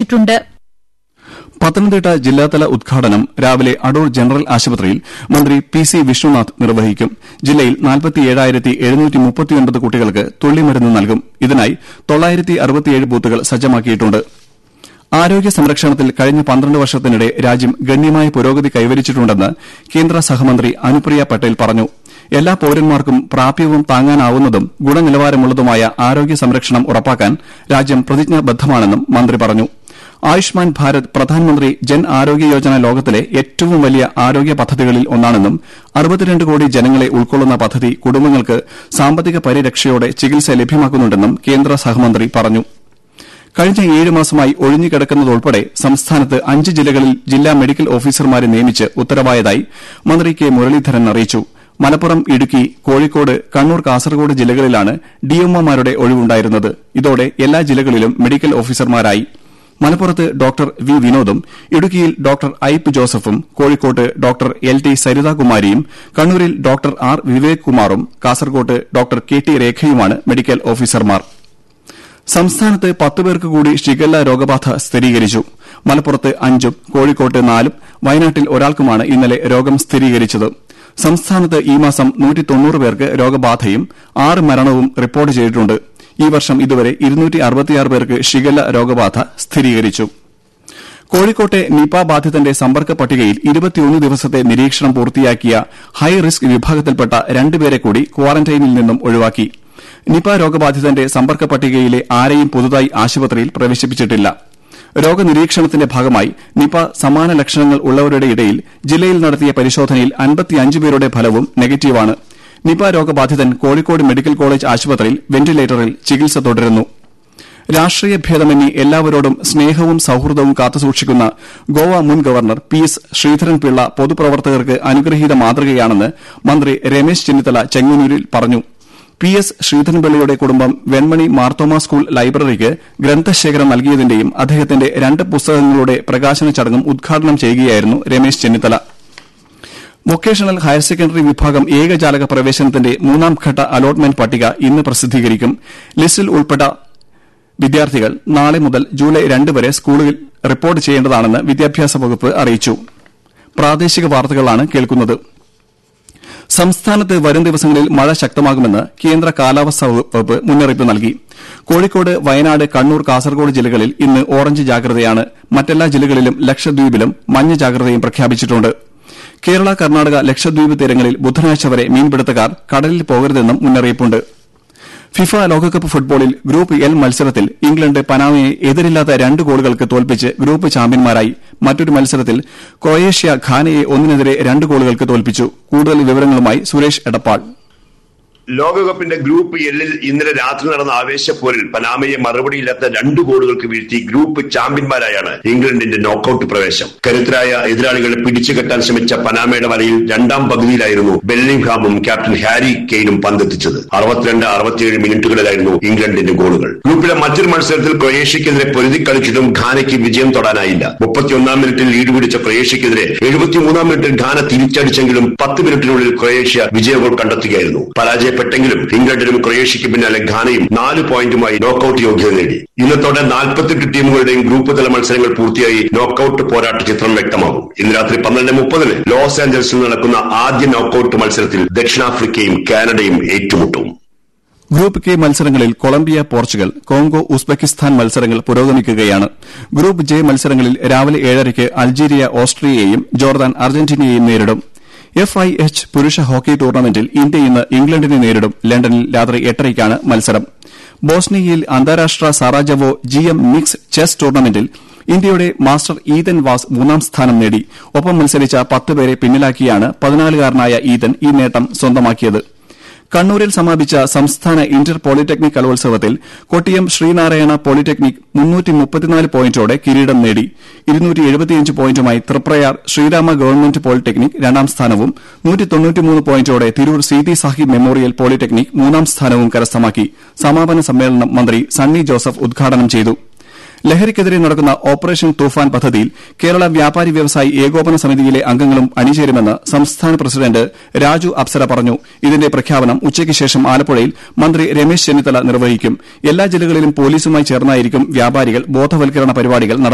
ിട്ടുണ്ട് പത്തനംതിട്ട ജില്ലാതല ഉദ്ഘാടനം രാവിലെ അടൂർ ജനറൽ ആശുപത്രിയിൽ മന്ത്രി പി സി വിഷ്ണുനാഥ് നിർവഹിക്കും ജില്ലയിൽ കുട്ടികൾക്ക് തുള്ളിമരുന്ന് നൽകും ഇതിനായി ബൂത്തുകൾ സജ്ജമാക്കിയിട്ടുണ്ട് ആരോഗ്യ സംരക്ഷണത്തിൽ കഴിഞ്ഞ പന്ത്രണ്ട് വർഷത്തിനിടെ രാജ്യം ഗണ്യമായ പുരോഗതി കൈവരിച്ചിട്ടുണ്ടെന്ന് കേന്ദ്ര സഹമന്ത്രി അനുപ്രിയ പട്ടേൽ പറഞ്ഞു എല്ലാ പൌരന്മാർക്കും പ്രാപ്യവും താങ്ങാനാവുന്നതും ഗുണനിലവാരമുള്ളതുമായ ആരോഗ്യ സംരക്ഷണം ഉറപ്പാക്കാൻ രാജ്യം പ്രതിജ്ഞാബദ്ധമാണെന്നും മന്ത്രി പറഞ്ഞു ആയുഷ്മാൻ ഭാരത് പ്രധാനമന്ത്രി ജൻ ആരോഗ്യ യോജന ലോകത്തിലെ ഏറ്റവും വലിയ ആരോഗ്യ പദ്ധതികളിൽ ഒന്നാണെന്നും അറുപത്തിരണ്ട് കോടി ജനങ്ങളെ ഉൾക്കൊള്ളുന്ന പദ്ധതി കുടുംബങ്ങൾക്ക് സാമ്പത്തിക പരിരക്ഷയോടെ ചികിത്സ ലഭ്യമാക്കുന്നുണ്ടെന്നും കേന്ദ്ര സഹമന്ത്രി പറഞ്ഞു കഴിഞ്ഞ ഏഴ് മാസമായി ഒഴിഞ്ഞുകിടക്കുന്നതുൾപ്പെടെ സംസ്ഥാനത്ത് അഞ്ച് ജില്ലകളിൽ ജില്ലാ മെഡിക്കൽ ഓഫീസർമാരെ നിയമിച്ച് ഉത്തരവായതായി മന്ത്രി കെ മുരളീധരൻ അറിയിച്ചു മലപ്പുറം ഇടുക്കി കോഴിക്കോട് കണ്ണൂർ കാസർഗോഡ് ജില്ലകളിലാണ് ഡിഎംഒമാരുടെ ഒഴിവുണ്ടായിരുന്നത് ഇതോടെ എല്ലാ ജില്ലകളിലും മെഡിക്കൽ ഓഫീസർമാരായി മലപ്പുറത്ത് ഡോക്ടർ വി വിനോദും ഇടുക്കിയിൽ ഡോക്ടർ ഐപ്പ് ജോസഫും കോഴിക്കോട്ട് ഡോക്ടർ എൽ ടി സരിതാകുമാരിയും കണ്ണൂരിൽ ഡോക്ടർ ആർ വിവേക് കുമാറും കാസർകോട്ട് ഡോക്ടർ കെ ടി രേഖയുമാണ് മെഡിക്കൽ ഓഫീസർമാർ സംസ്ഥാനത്ത് പത്ത് പേർക്ക് കൂടി ഷിഗല്ല രോഗബാധ സ്ഥിരീകരിച്ചു മലപ്പുറത്ത് അഞ്ചും കോഴിക്കോട്ട് നാലും വയനാട്ടിൽ ഒരാൾക്കുമാണ് ഇന്നലെ രോഗം സ്ഥിരീകരിച്ചത് സംസ്ഥാനത്ത് ഈ മാസം പേർക്ക് രോഗബാധയും ആറ് മരണവും റിപ്പോർട്ട് ചെയ്തിട്ടുണ്ട് ഈ വർഷം ഇതുവരെ പേർക്ക് ഷിഗല്ല രോഗബാധ സ്ഥിരീകരിച്ചു കോഴിക്കോട്ടെ നിപ ബാധിതന്റെ സമ്പർക്ക പട്ടികയിൽ ഇരുപത്തിയൊന്ന് ദിവസത്തെ നിരീക്ഷണം പൂർത്തിയാക്കിയ ഹൈ റിസ്ക് വിഭാഗത്തിൽപ്പെട്ട രണ്ടുപേരെ കൂടി ക്വാറന്റൈനിൽ നിന്നും ഒഴിവാക്കി നിപ രോഗബാധിതന്റെ സമ്പർക്ക പട്ടികയിലെ ആരെയും പുതുതായി ആശുപത്രിയിൽ പ്രവേശിപ്പിച്ചിട്ടില്ല രോഗനിരീക്ഷണത്തിന്റെ ഭാഗമായി നിപ സമാന ലക്ഷണങ്ങൾ ഉള്ളവരുടെ ഇടയിൽ ജില്ലയിൽ നടത്തിയ പരിശോധനയിൽ അൻപത്തിയഞ്ച് പേരുടെ ഫലവും നെഗറ്റീവാണ് നിപ രോഗബാധിതൻ കോഴിക്കോട് മെഡിക്കൽ കോളേജ് ആശുപത്രിയിൽ വെന്റിലേറ്ററിൽ ചികിത്സ തുടരുന്നു രാഷ്ട്രീയ ഭേദമന്യേ എല്ലാവരോടും സ്നേഹവും സൌഹൃദവും കാത്തുസൂക്ഷിക്കുന്ന ഗോവ മുൻ ഗവർണർ പി എസ് ശ്രീധരൻപിള്ള പൊതുപ്രവർത്തകർക്ക് അനുഗ്രഹീത മാതൃകയാണെന്ന് മന്ത്രി രമേശ് ചെന്നിത്തല ചെങ്ങന്നൂരിൽ പറഞ്ഞു പി എസ് ശ്രീധരൻപിള്ളയുടെ കുടുംബം വെൺമണി മാർത്തോമ സ്കൂൾ ലൈബ്രറിക്ക് ഗ്രന്ഥശേഖരം നൽകിയതിന്റെയും അദ്ദേഹത്തിന്റെ രണ്ട് പുസ്തകങ്ങളുടെ പ്രകാശന ചടങ്ങും ഉദ്ഘാടനം ചെയ്യുകയായിരുന്നു Ramesh Chennithala vocational higher secondary വിഭാഗം ഏകജാലക പ്രവേശനത്തിന്റെ മൂന്നാം ഘട്ട അലോട്ട്മെന്റ് പട്ടിക ഇന്ന് പ്രസിദ്ധീകരിക്കും ലിസ്റ്റിൽ ഉൾപ്പെട്ട വിദ്യാർത്ഥികൾ നാളെ മുതൽ ജൂലൈ രണ്ട് വരെ സ്കൂളിൽ റിപ്പോർട്ട് ചെയ്യേണ്ടതാണെന്ന് വിദ്യാഭ്യാസ വകുപ്പ് അറിയിച്ചു പ്രാദേശിക വാർത്തകളാണ് കേൾക്കുന്നത് സംസ്ഥാനത്ത് വരും ദിവസങ്ങളിൽ മഴ ശക്തമാകുമെന്ന് കേന്ദ്ര കാലാവസ്ഥാ വകുപ്പ് മുന്നറിയിപ്പ് നൽകി കോഴിക്കോട് വയനാട് കണ്ണൂർ കാസർഗോഡ് ജില്ലകളിൽ ഇന്ന് ഓറഞ്ച് ജാഗ്രതയാണ് മറ്റെല്ലാ ജില്ലകളിലും ലക്ഷദ്വീപിലും മഞ്ഞ ജാഗ്രതയും പ്രഖ്യാപിച്ചിട്ടുണ്ട് കേരള കർണാടക ലക്ഷദ്വീപ് തീരങ്ങളിൽ ബുധനാഴ്ച വരെ മീൻപിടുത്തക്കാർ കടലിൽ പോകരുതെന്നും മുന്നറിയിപ്പുണ്ട് ഫിഫ ലോകകപ്പ് ഫുട്ബോളിൽ ഗ്രൂപ്പ് എൽ മത്സരത്തിൽ ഇംഗ്ലണ്ട് പനാമയെ എതിരില്ലാത്ത രണ്ട് ഗോളുകൾക്ക് തോൽപ്പിച്ച് ഗ്രൂപ്പ് ചാമ്പ്യന്മാരായി മറ്റൊരു മത്സരത്തിൽ ക്രൊയേഷ്യ ഘാനയെ ഒന്നിനെതിരെ രണ്ട് ഗോളുകൾക്ക് തോൽപ്പിച്ചു കൂടുതൽ വിവരങ്ങളുമായി സുരേഷ് എടപ്പാൾ ലോകകപ്പിന്റെ ഗ്രൂപ്പ് എല്ലിൽ ഇന്നലെ രാത്രി നടന്ന ആവേശപ്പോരിൽ പനാമയെ മറുപടിയില്ലാത്ത രണ്ട് ഗോളുകൾക്ക് വീഴ്ത്തി ഗ്രൂപ്പ് ചാമ്പ്യന്മാരായാണ് ഇംഗ്ലണ്ടിന്റെ നോക്കൌട്ട് പ്രവേശം കരുത്തരായ എതിരാളികളെ പിടിച്ചുകെട്ടാൻ ശ്രമിച്ച പനാമയുടെ വലയിൽ രണ്ടാം പകുതിയിലായിരുന്നു ബെല്ലിംഗ്ഹാമും ക്യാപ്റ്റൻ ഹാരി കെയ്നും പന്തെത്തിച്ചത് അറുപത്തിരണ്ട് അറുപത്തിയേഴ് മിനിറ്റുകളിലായിരുന്നു ഇംഗ്ലണ്ടിന്റെ ഗോളുകൾ ഗ്രൂപ്പിലെ മറ്റൊരു മത്സരത്തിൽ ക്രൊയേഷ്യക്കെതിരെ പൊരുതി കളിച്ചിട്ടും ഘാനയ്ക്ക് വിജയം തൊടാനായില്ല മുപ്പത്തിയൊന്നാം മിനിറ്റിൽ ലീഡ് പിടിച്ച ക്രൊയേഷ്യക്കെതിരെ എഴുപത്തിമൂന്നാം മിനിറ്റിൽ ഘാന തിരിച്ചടിച്ചെങ്കിലും പത്ത് മിനിറ്റിനുള്ളിൽ ക്രൊയേഷ്യ വിജയ ഗോൾ കണ്ടെത്തുകയായിരുന്നു പരാജയ പരാജയപ്പെട്ടെങ്കിലും ഇംഗ്ലണ്ടിനും ക്രൊയേഷ്യയ്ക്ക് പിന്നാലെ ഘാനയും നാല് പോയിന്റുമായി നോക്കൌട്ട് യോഗ്യത നേടി ഇന്നത്തോടെ നാൽപ്പത്തെട്ട് ടീമുകളുടെയും ഗ്രൂപ്പ് തല മത്സരങ്ങൾ പൂർത്തിയായി നോക്കൌട്ട് പോരാട്ട ചിത്രം വ്യക്തമാകും ഇന്ന് രാത്രി പന്ത്രണ്ട് മുപ്പതിന് ലോസ് ആഞ്ചലസിൽ നടക്കുന്ന ആദ്യ നോക്കൌട്ട് മത്സരത്തിൽ ദക്ഷിണാഫ്രിക്കയും കാനഡയും ഏറ്റുമുട്ടും ഗ്രൂപ്പ് കെ മത്സരങ്ങളിൽ കൊളംബിയ പോർച്ചുഗൽ കോങ്കോ ഉസ്ബെക്കിസ്ഥാൻ മത്സരങ്ങൾ പുരോഗമിക്കുകയാണ് ഗ്രൂപ്പ് ജെ മത്സരങ്ങളിൽ രാവിലെ ഏഴരയ്ക്ക് അൾജീരിയ ഓസ്ട്രിയയെയും ജോർദാൻ അർജന്റീനയെയും നേരിടും എഫ് ഐ എച്ച് പുരുഷ ഹോക്കി ടൂർണമെന്റിൽ ഇന്ത്യ ഇന്ന് ഇംഗ്ലണ്ടിനെ നേരിടും ലണ്ടനിൽ രാത്രി എട്ടരയ്ക്കാണ് മത്സരം ബോസ്നിയയിൽ അന്താരാഷ്ട്ര Sarajevo G M mix chess ടൂർണമെന്റിൽ ഇന്ത്യയുടെ മാസ്റ്റർ ഈതൻ വാസ് മൂന്നാം സ്ഥാനം നേടി ഒപ്പം മത്സരിച്ച പത്ത് പേരെ പിന്നിലാക്കിയാണ് പതിനാലുകാരനായ ഈതൻ ഈ നേട്ടം സ്വന്തമാക്കിയത് കണ്ണൂരിൽ സമാപിച്ച സംസ്ഥാന ഇന്റർ പോളിടെക്നിക് കലോത്സവത്തിൽ കൊട്ടിയം ശ്രീനാരായണ പോളിടെക്നിക് പോയിന്റോടെ കിരീടം നേടി പോയിന്റുമായി തൃപ്രയാർ ശ്രീരാമ ഗവൺമെന്റ് പോളിടെക്നിക് രണ്ടാം സ്ഥാനവും പോയിന്റോടെ തിരൂർ സീതി സാഹിബ് മെമ്മോറിയൽ പോളിടെക്നിക് മൂന്നാം സ്ഥാനവും കരസ്ഥമാക്കി സമാപന സമ്മേളനം മന്ത്രി സണ്ണി ജോസഫ് ഉദ്ഘാടനം ചെയ്തു ലഹരിക്കെതിരെ നടക്കുന്ന ഓപ്പറേഷൻ തൂഫാൻ പദ്ധതിയിൽ കേരള വ്യാപാരി വ്യവസായി ഏകോപന സമിതിയിലെ അംഗങ്ങളും അണിചേരുമെന്ന് സംസ്ഥാന പ്രസിഡന്റ് രാജു അപ്സര പറഞ്ഞു ഇതിന്റെ പ്രഖ്യാപനം ഉച്ചയ്ക്ക് ശേഷം ആലപ്പുഴയിൽ മന്ത്രി രമേശ് ചെന്നിത്തല നിർവഹിക്കും എല്ലാ ജില്ലകളിലും പോലീസുമായി ചേർന്നായിരിക്കും വ്യാപാരികൾ ബോധവൽക്കരണ പരിപാടികൾ നടത്തുക